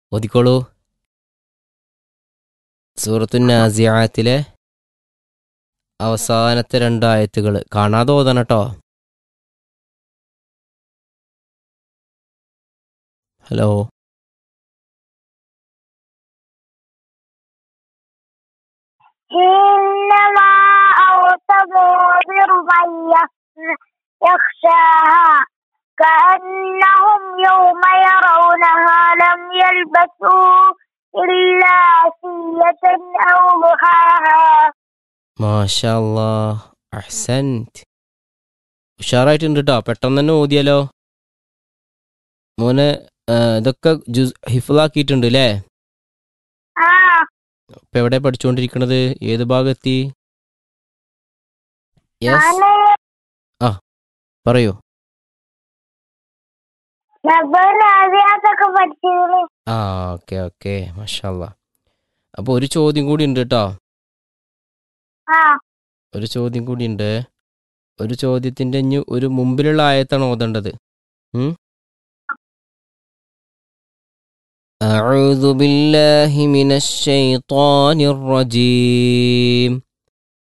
ഓതിക്കോളൂ സൂറത്തു നാസിയാത്തിലെ അവസാനത്തെ രണ്ടായത്തുകൾ കാണാതെ ഓതണം കേട്ടോ ഹലോ إنما أعتبر من يخشاها كأنهم يوم يرونها لم يلبثوا إلا عشية أو ضحاها മാഷാ അല്ലാ അഹ്സൻറ്റ് ഉഷാറായിട്ടുണ്ട് കേട്ടോ പെട്ടെന്ന് തന്നെ ഓതിയാലോ മോനെ ആ, ഇതൊക്കെ ജുസ് ഹിഫിളാക്കിയിട്ടുണ്ട് അല്ലേ آه ഇപ്പൊ എവിടെ പഠിച്ചുകൊണ്ടിരിക്കണത് ഏത് ഭാഗത്തി യെസ് أنا പറയൂ നബർ ആദ്യത്തൊക്കെ പഠിച്ചിരുന്നു ആ ഓക്കെ ഓക്കെ മാഷാല്ല അപ്പോൾ ഒരു ചോദ്യം കൂടി ഉണ്ട് കേട്ടോ ആ ഒരു ചോദ്യം കൂടി ഉണ്ട് ഒരു ചോദ്യത്തിൻ്റെ ഇനി ഒരു മുമ്പിലുള്ള ആയത്താണ് ഓതേണ്ടത് ഉം? أعوذ بالله من الشيطان الرجيم